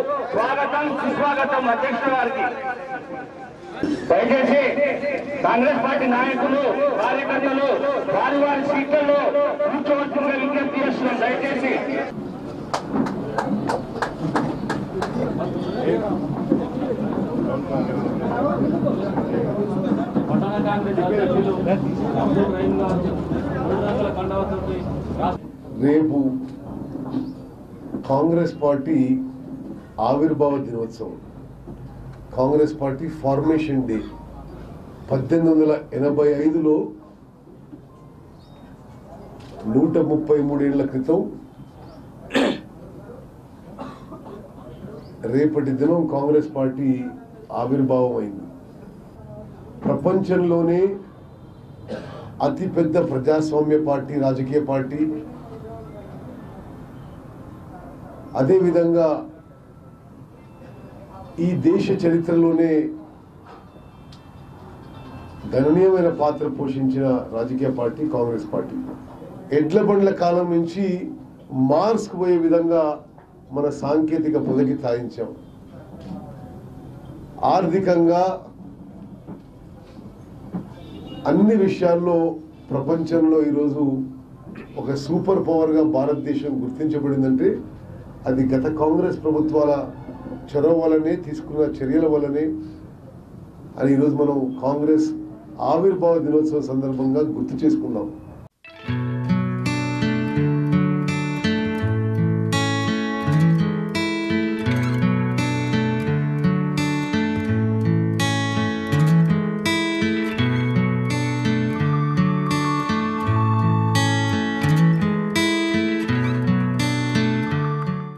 స్వాగతం సుస్వాగతం అధ్యక్షుల గారికి దయచేసి కాంగ్రెస్ పార్టీ నాయకులు కార్యకర్తలు వారి వారి సీట్లలో కూర్చోవచ్చుగా విజ్ఞప్తి చేస్తున్నాం దయచేసి పట్టణ కాంగ్రెస్ అధ్యక్షులు అబ్దుల్ రహీం గారు మూడు రంగుల కండవతో రేపు కాంగ్రెస్ పార్టీ ఆవిర్భావ దినోత్సవం కాంగ్రెస్ పార్టీ ఫార్మేషన్ డే పద్దెనిమిది వందల ఎనభై ఐదులో నూట ముప్పై మూడేళ్ల క్రితం రేపటి దినం కాంగ్రెస్ పార్టీ ఆవిర్భావం అయింది ప్రపంచంలోనే అతిపెద్ద ప్రజాస్వామ్య పార్టీ రాజకీయ పార్టీ అదేవిధంగా ఈ దేశ చరిత్రలోనే గణనీయమైన పాత్ర పోషించిన రాజకీయ పార్టీ కాంగ్రెస్ పార్టీ ఎడ్ల బండ్ల కాలం నుంచి మార్స్కు పోయే విధంగా మన సాంకేతిక ప్రగతి సాధించాం ఆర్థికంగా అన్ని విషయాల్లో ప్రపంచంలో ఈరోజు ఒక సూపర్ పవర్గా భారతదేశం గుర్తించబడిందంటే అది గత కాంగ్రెస్ ప్రభుత్వాల చొరవ వల్లనే తీసుకున్న చర్యల వల్లనే అని ఈరోజు మనం కాంగ్రెస్ ఆవిర్భావ దినోత్సవం సందర్భంగా గుర్తు చేసుకున్నాం